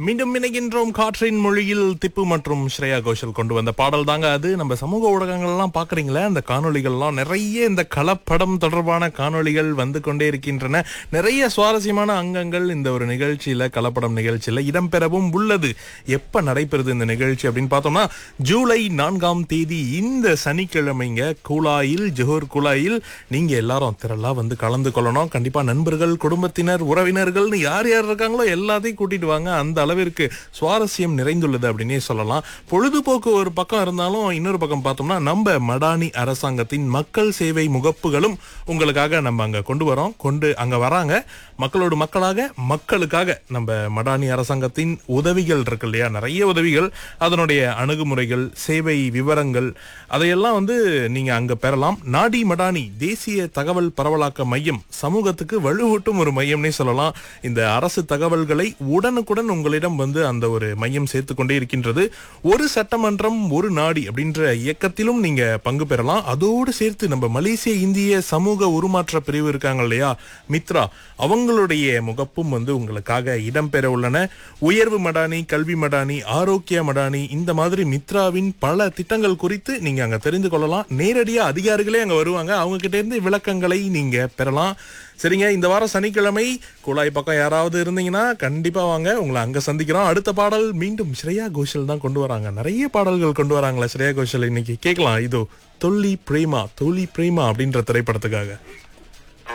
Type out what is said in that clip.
மீண்டும் இணைகின்றோம் காற்றின் மொழியில் திப்பு மற்றும் ஸ்ரேயா கோஷல் கொண்டு வந்த பாடல் தாங்க அது நம்ம சமூக ஊடகங்கள்லாம் பாக்குறீங்களே அந்த காணொளிகள்லாம் நிறைய இந்த கலப்படம் தொடர்பான காணொளிகள் வந்து கொண்டே இருக்கின்றன நிறைய சுவாரஸ்யமான அங்கங்கள் இந்த ஒரு நிகழ்ச்சியில கலப்படம் நிகழ்ச்சியில இடம்பெறவும் உள்ளது எப்ப நடைபெறுது இந்த நிகழ்ச்சி அப்படின்னு பார்த்தோம்னா ஜூலை நான்காம் தேதி இந்த சனிக்கிழமைங்க குழாயில் ஜோஹர் குழாயில் நீங்க எல்லாரும் திரளா வந்து கலந்து கொள்ளணும் கண்டிப்பா நண்பர்கள் குடும்பத்தினர் உறவினர்கள்னு யார் யார் இருக்காங்களோ எல்லாத்தையும் கூட்டிட்டு வாங்க அந்த அளவிற்கு சுவாரஸ்யம் நிறைந்துள்ளது அப்படின்னே சொல்லலாம் பொழுதுபோக்கு ஒரு பக்கம் இருந்தாலும் இன்னொரு பக்கம் பார்த்தோம்னா நம்ம மடானி அரசாங்கத்தின் மக்கள் சேவை முகப்புகளும் உங்களுக்காக நம்ம அங்க கொண்டு வரோம் கொண்டு அங்க வராங்க மக்களோடு மக்களாக மக்களுக்காக நம்ம மடானி அரசாங்கத்தின் உதவிகள் இருக்கு இல்லையா நிறைய உதவிகள் அதனுடைய அணுகுமுறைகள் சேவை விவரங்கள் அதையெல்லாம் வந்து நீங்க அங்க பெறலாம் நாடி மடானி தேசிய தகவல் பரவலாக்க மையம் சமூகத்துக்கு வலுவூட்டும் ஒரு மையம்னே சொல்லலாம் இந்த அரசு தகவல்களை உடனுக்குடன் உங்களிடம் வந்து அந்த ஒரு மையம் சேர்த்து கொண்டே இருக்கின்றது ஒரு சட்டமன்றம் ஒரு நாடி அப்படின்ற இயக்கத்திலும் நீங்க பங்கு பெறலாம் அதோடு சேர்த்து நம்ம மலேசிய இந்திய சமூக உருமாற்ற பிரிவு இருக்காங்க இல்லையா மித்ரா அவங்களுடைய முகப்பும் வந்து உங்களுக்காக இடம்பெற உள்ளன உயர்வு மடானி கல்வி மடானி ஆரோக்கிய மடானி இந்த மாதிரி மித்ராவின் பல திட்டங்கள் குறித்து நீங்க அங்க தெரிந்து கொள்ளலாம் நேரடியா அதிகாரிகளே அங்க வருவாங்க அவங்க கிட்ட இருந்து விளக்கங்களை நீங்க பெறலாம் சரிங்க இந்த வாரம் சனிக்கிழமை குழாய் பக்கம் யாராவது இருந்தீங்கன்னா கண்டிப்பா வாங்க உங்களை அங்க சந்திக்கிறோம் அடுத்த பாடல் மீண்டும் ஸ்ரேயா கோஷல் தான் கொண்டு வராங்க நிறைய பாடல்கள் கொண்டு வராங்களா ஸ்ரேயா கோஷல் இன்னைக்கு கேட்கலாம் இதோ தொல்லி பிரேமா தொல்லி பிரேமா அப்படின்ற திரைப்படத்துக்காக